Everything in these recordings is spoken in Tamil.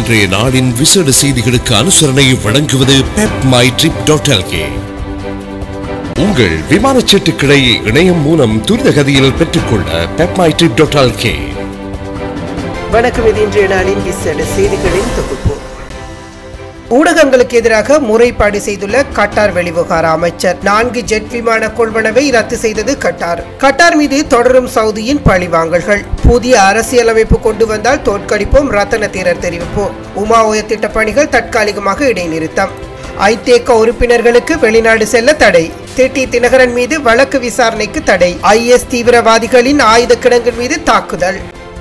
இன்றைய நாளின் விசேட செய்திகளுக்கு அனுசரணை வழங்குவது பெப் மை ட்ரிப் டாட் உங்கள் விமான சீட்டுக்களை இணையம் மூலம் துரித கதியில் பெற்றுக்கொள்ள பெப் மை ட்ரிப் டாட் வணக்கம் இது இன்றைய நாளின் விசேட செய்திகளின் தொகுப்பு ஊடகங்களுக்கு எதிராக முறைப்பாடு செய்துள்ள கட்டார் வெளிவிவகார அமைச்சர் நான்கு ஜெட் விமான கொள்வனவை ரத்து செய்தது கட்டார் கட்டார் மீது தொடரும் சவுதியின் பழிவாங்கல்கள் புதிய அரசியலமைப்பு கொண்டு வந்தால் தோற்கடிப்போம் ரத்தன தேரர் தெரிவிப்பு உமா உய திட்ட பணிகள் தற்காலிகமாக இடைநிறுத்தம் ஐதேக உறுப்பினர்களுக்கு வெளிநாடு செல்ல தடை திட்டி தினகரன் மீது வழக்கு விசாரணைக்கு தடை ஐஎஸ் தீவிரவாதிகளின் ஆயுத கிடங்கின் மீது தாக்குதல்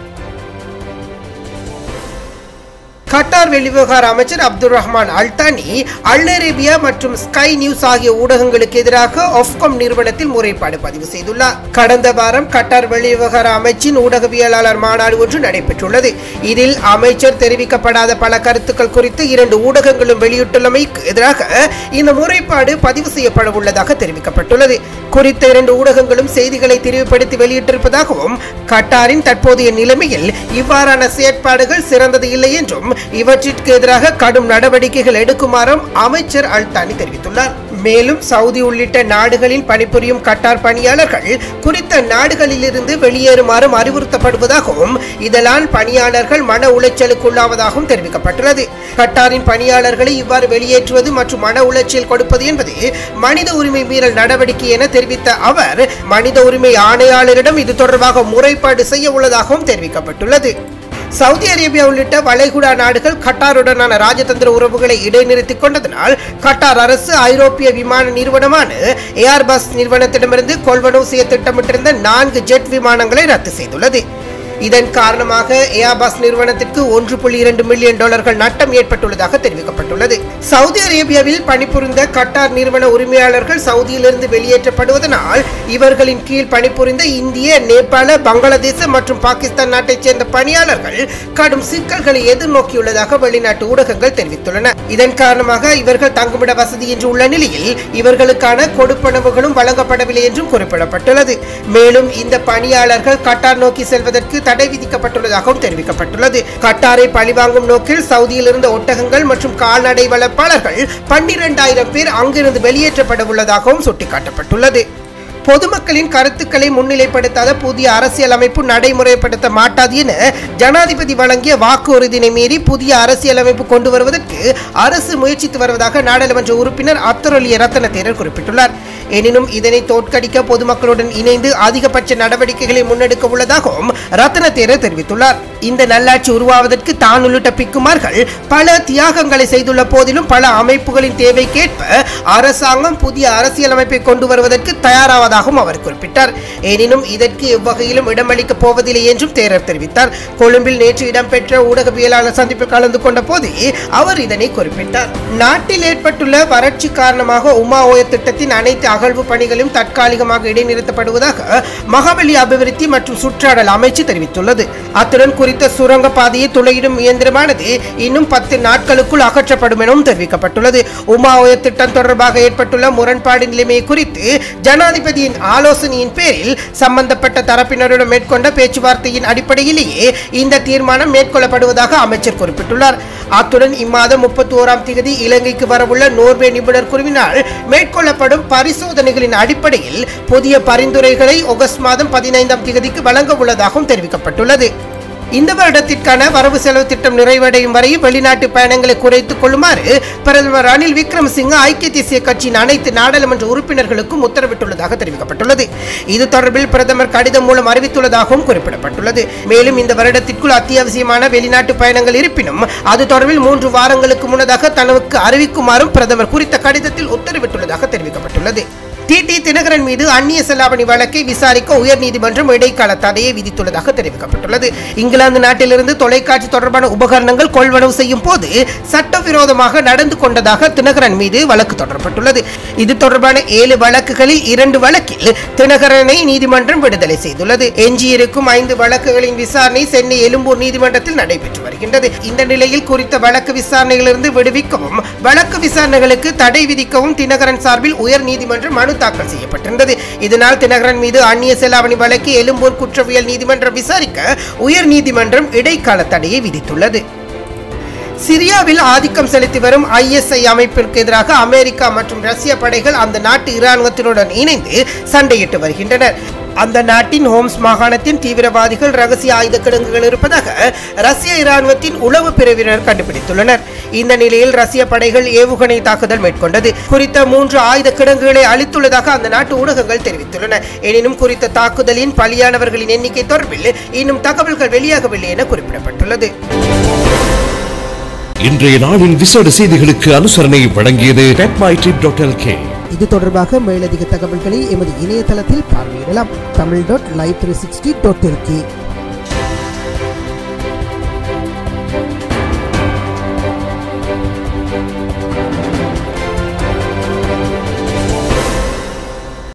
கட்டார் வெளிவிவகார அமைச்சர் Abdul Rahman Al Thani Al Arabiya மற்றும் ஸ்கை நியூஸ் ஆகிய ஊடகங்களுக்கு எதிராக ஒஃப்காம் நிறுவனத்தில் முறைப்பாடு பதிவு செய்துள்ளார் கடந்த வாரம் கட்டார் வெளிவிவகார அமைச்சின் ஊடகவியலாளர் மாநாடு ஒன்று நடைபெற்றுள்ளது இதில் அமைச்சர் தெரிவிக்கப்படாத பல கருத்துக்கள் குறித்து இரண்டு ஊடகங்களும் வெளியிட்டுள்ளமைக்கு எதிராக இந்த முறைப்பாடு பதிவு செய்யப்பட உள்ளதாக தெரிவிக்கப்பட்டுள்ளது குறித்த இரண்டு ஊடகங்களும் செய்திகளை தெரிவுபடுத்தி வெளியிட்டிருப்பதாகவும் கட்டாரின் தற்போதைய நிலைமையில் இவ்வாறான செயற்பாடுகள் சிறந்தது இல்லை என்றும் இவற்றிற்கு எதிராக கடும் நடவடிக்கைகள் எடுக்குமாறும் அமைச்சர் அல்தானி தெரிவித்துள்ளார் மேலும் சவுதி உள்ளிட்ட நாடுகளில் பணிபுரியும் கட்டார் பணியாளர்கள் குறித்த நாடுகளிலிருந்து வெளியேறுமாறும் அறிவுறுத்தப்படுவதாகவும் இதனால் பணியாளர்கள் மன உளைச்சலுக்குள்ளாவதாகவும் தெரிவிக்கப்பட்டுள்ளது கட்டாரின் பணியாளர்களை இவ்வாறு வெளியேற்றுவது மற்றும் மன உளைச்சல் கொடுப்பது என்பது மனித உரிமை மீறல் நடவடிக்கை என தெரிவித்த அவர் மனித உரிமை ஆணையாளரிடம் இது தொடர்பாக முறைப்பாடு செய்ய உள்ளதாகவும் தெரிவிக்கப்பட்டுள்ளது சவுதி அரேபியா உள்ளிட்ட வளைகுடா நாடுகள் கட்டாருடனான ராஜதந்திர உறவுகளை இடைநிறுத்திக் கொண்டதனால் கட்டார் அரசு ஐரோப்பிய விமான நிறுவனமான ஏர்பஸ் நிறுவனத்திடமிருந்து கொள்வனவு செய்ய திட்டமிட்டிருந்த நான்கு ஜெட் விமானங்களை ரத்து செய்துள்ளது இதன் காரணமாக ஏர்பஸ் நிறுவனத்திற்கு ஒன்று புள்ளி இரண்டு மில்லியன் டாலர்கள் நட்டம் ஏற்பட்டுள்ளதாக தெரிவிக்கப்பட்டுள்ளது சவுதி அரேபியாவில் பணிபுரிந்த கட்டார் நிறுவன உரிமையாளர்கள் சவுதியிலிருந்து வெளியேற்றப்படுவதனால் இவர்களின் கீழ் பணிபுரிந்த இந்திய நேபாள பங்களாதேச மற்றும் பாகிஸ்தான் நாட்டைச் சேர்ந்த பணியாளர்கள் கடும் சிக்கல்களை எதிர்நோக்கியுள்ளதாக வெளிநாட்டு ஊடகங்கள் தெரிவித்துள்ளன இதன் காரணமாக இவர்கள் தங்குமிட வசதியின்றி உள்ள நிலையில் இவர்களுக்கான கொடுப்பனவுகளும் வழங்கப்படவில்லை என்றும் குறிப்பிடப்பட்டுள்ளது மேலும் இந்த பணியாளர்கள் கட்டார் நோக்கி செல்வதற்கு தடை விதிக்கப்பட்டுள்ளதாகவும் தெரிவிக்கப்பட்டுள்ளது கட்டாரை பழிவாங்கும் நோக்கில் சவுதியில் இருந்த ஒட்டகங்கள் மற்றும் கால்நடை வளர்ப்பாளர்கள் பன்னிரண்டாயிரம் பேர் அங்கிருந்து வெளியேற்றப்பட உள்ளதாகவும் சுட்டிக்காட்டப்பட்டுள்ளது பொதுமக்களின் கருத்துக்களை முன்னிலைப்படுத்தாத புதிய அரசியலமைப்பு நடைமுறைப்படுத்த மாட்டாது என ஜனாதிபதி வழங்கிய வாக்குறுதியினை மீறி புதிய அரசியலமைப்பு கொண்டு வருவதற்கு அரசு முயற்சித்து வருவதாக நாடாளுமன்ற உறுப்பினர் அப்துரலிய ரத்தன தேரர் குறிப்பிட்டுள்ளார் எனினும் இதனை தோற்கடிக்க பொதுமக்களுடன் இணைந்து அதிகபட்ச நடவடிக்கைகளை முன்னெடுக்க உள்ளதாகவும் ரத்தன தேரர் தெரிவித்துள்ளார் இந்த நல்லாட்சி உருவாவதற்கு தான் உள்ளிட்ட பிக்குமார்கள் பல தியாகங்களை செய்துள்ள போதிலும் பல அமைப்புகளின் தேவைக்கேற்ப அரசாங்கம் புதிய அரசியலமைப்பை கொண்டு வருவதற்கு தயாராவதாகவும் அவர் குறிப்பிட்டார் எனினும் இதற்கு எவ்வகையிலும் இடமளிக்கப் போவதில்லை என்றும் தேரர் தெரிவித்தார் கொழும்பில் நேற்று இடம்பெற்ற ஊடகவியலாளர் சந்திப்பில் கலந்து கொண்ட போதே அவர் இதனை குறிப்பிட்டார் நாட்டில் ஏற்பட்டுள்ள வறட்சி காரணமாக உமா ஓய திட்டத்தின் அனைத்து அகழ்வு பணிகளும் தற்காலிகமாக இடைநிறுத்தப்படுவதாக மகாபலி அபிவிருத்தி மற்றும் சுற்றாடல் அமைச்சு தெரிவித்துள்ளது அத்துடன் குறித்த சுரங்க பாதையை துளையிடும் இயந்திரமானது இன்னும் பத்து நாட்களுக்குள் அகற்றப்படும் எனவும் தெரிவிக்கப்பட்டுள்ளது உமா ஓய திட்டம் தொடர்பாக ஏற்பட்டுள்ள முரண்பாடு நிலைமை குறித்து ஜனாதிபதியின் ஆலோசனையின் பேரில் சம்பந்தப்பட்ட தரப்பினருடன் மேற்கொண்ட பேச்சுவார்த்தையின் அடிப்படையிலேயே இந்த தீர்மானம் மேற்கொள்ளப்படுவதாக அமைச்சர் குறிப்பிட்டுள்ளார் அத்துடன் இம்மாதம் முப்பத்தி ஓராம் தேதி இலங்கைக்கு வரவுள்ள நோர்வே நிபுணர் குழுவினால் மேற்கொள்ளப்படும் பரிசோதனைகளின் அடிப்படையில் புதிய பரிந்துரைகளை ஆகஸ்ட் மாதம் பதினைந்தாம் தேதிக்கு வழங்க உள்ளதாகவும் தெரிவிக்கப்பட்டுள்ளது இந்த வருடத்திற்கான வரவு செலவு திட்டம் நிறைவடையும் வரை வெளிநாட்டு பயணங்களை குறைத்துக் கொள்ளுமாறு பிரதமர் ரணில் விக்ரமசிங்க ஐக்கிய தேசிய கட்சியின் அனைத்து நாடாளுமன்ற உறுப்பினர்களுக்கும் உத்தரவிட்டுள்ளதாக தெரிவிக்கப்பட்டுள்ளது இது தொடர்பில் பிரதமர் கடிதம் மூலம் அறிவித்துள்ளதாகவும் குறிப்பிடப்பட்டுள்ளது மேலும் இந்த வருடத்திற்குள் அத்தியாவசியமான வெளிநாட்டு பயணங்கள் இருப்பினும் அது தொடர்பில் மூன்று வாரங்களுக்கு முன்னதாக தனக்கு அறிவிக்குமாறும் பிரதமர் குறித்த கடிதத்தில் உத்தரவிட்டுள்ளதாக தெரிவிக்கப்பட்டுள்ளது டிடி தினகரன் மீது அந்நிய செலாவணி வழக்கை விசாரிக்க உயர்நீதிமன்றம் இடைக்கால தடையை விதித்துள்ளதாக தெரிவிக்கப்பட்டுள்ளது இங்கிலாந்து நாட்டிலிருந்து தொலைக்காட்சி தொடர்பான உபகரணங்கள் கொள்வனவு செய்யும் போது சட்டவிரோதமாக நடந்து கொண்டதாக தினகரன் மீது வழக்கு தொடரப்பட்டுள்ளது இது தொடர்பான ஏழு வழக்குகளில் இரண்டு வழக்கில் தினகரனை நீதிமன்றம் விடுதலை செய்துள்ளது எஞ்சியிருக்கும் ஐந்து வழக்குகளின் விசாரணை சென்னை எழும்பூர் நீதிமன்றத்தில் நடைபெற்று வருகின்றது இந்த நிலையில் குறித்த வழக்கு விசாரணையிலிருந்து விடுவிக்கவும் வழக்கு விசாரணைகளுக்கு தடை விதிக்கவும் தினகரன் சார்பில் உயர் நீதிமன்றம் மனு தாக்கல் செய்யப்பட்டிருந்தது இதனால் தினகரன் மீது அந்நிய செலாவணி வழக்கு எழும்பூர் குற்றவியல் நீதிமன்றம் விசாரிக்க உயர் நீதிமன்றம் இடைக்கால தடையை விதித்துள்ளது சிரியாவில் ஆதிக்கம் செலுத்தி வரும் ஐஎஸ்ஐ அமைப்பிற்கு எதிராக அமெரிக்கா மற்றும் ரஷ்ய படைகள் அந்த நாட்டு இராணுவத்தினுடன் இணைந்து சண்டையிட்டு வருகின்றனர் அந்த நாட்டின் ஹோம்ஸ் மாகாணத்தின் தீவிரவாதிகள் ரகசிய ஆயுத கிடங்குகள் இருப்பதாக ரஷ்ய இராணுவத்தின் உளவு பிரிவினர் கண்டுபிடித்துள்ளனர் இந்த நிலையில் ரஷ்ய படைகள் ஏவுகணை தாக்குதல் மேற்கொண்டது குறித்த மூன்று ஆயுத கிடங்குகளை அளித்துள்ளதாக அந்த நாட்டு ஊடகங்கள் தெரிவித்துள்ளன எனினும் குறித்த தாக்குதலின் பலியானவர்களின் எண்ணிக்கை தொடர்பில் இன்னும் தகவல்கள் வெளியாகவில்லை என குறிப்பிடப்பட்டுள்ளது இன்றைய நாளின் விசேட செய்திகளுக்கு அனுசரணை வழங்கியது pepmytrip.lk இது தொடர்பாக மேலதிக தகவல்களை எமது இணையதளத்தில் பார்வையிடலாம் Tamil dot live three sixty dot